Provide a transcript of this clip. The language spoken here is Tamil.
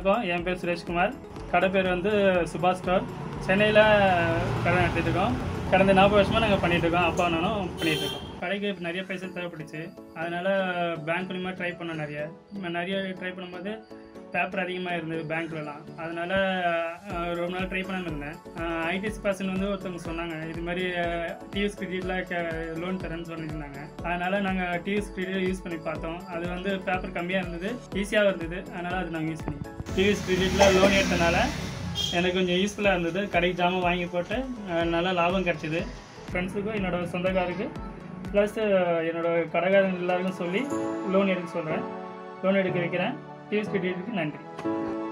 வணக்கம் என் பேர் சுரேஷ்குமார் கடை பேர் வந்து சுபாஷ் ஸ்டோர் சென்னையில் கடை நடத்திட்டு இருக்கோம் கடந்த நாற்பது வருஷமாக நாங்கள் பண்ணிட்டு இருக்கோம் அப்பா நானும் பண்ணிட்டு இருக்கோம் கடைக்கு நிறைய பைசா தேவைப்பட்டுச்சு அதனால பேங்க் மூலியமாக ட்ரை பண்ணோம் நிறைய ம- நிறைய ட்ரை பண்ணும்போது பேப்பர் அதிகமாக இருந்தது பேங்க்லலாம் அதனால அஹ், ரொம்ப நாள் ட்ரை பண்ணாமல் இருந்தேன் ஐடிஎஸ் பர்சன் வந்து ஒருத்தவங்க சொன்னாங்க இது மாதிரி டிவிஎஸ் கிரெடிட்டில் லோன் தரேன்னு சொல்லியிருந்தாங்க அதனால நாங்கள் டிவிஎஸ் கிரெடிட் யூஸ் பண்ணி பார்த்தோம் அது வந்து பேப்பர் கம்மியாக இருந்தது ஈஸியாக இருந்தது அதனால அது நாங்கள் யூஸ் பண்ணி டிவிஎஸ் கிரெடிட்டில் லோன் எடுத்தனால எனக்கு கொஞ்சம் யூஸ்ஃபுல்லாக இருந்தது கடைக்கு ஜாமான் வாங்கி போட்டு அஹ், நல்லா லாபம் கிடச்சிது ஃப்ரெண்ட்ஸுக்கும் என்னோட சொந்தக்காருக்கு ப்ளஸ் என்னோட கடைக்காரங்க எல்லாருக்கும் சொல்லி லோன் எடுக்க சொல்கிறேன் லோன் எடுக்க வைக்கிறேன் டிவிஎஸ் கிரெடிட்டுக்கு நன்றி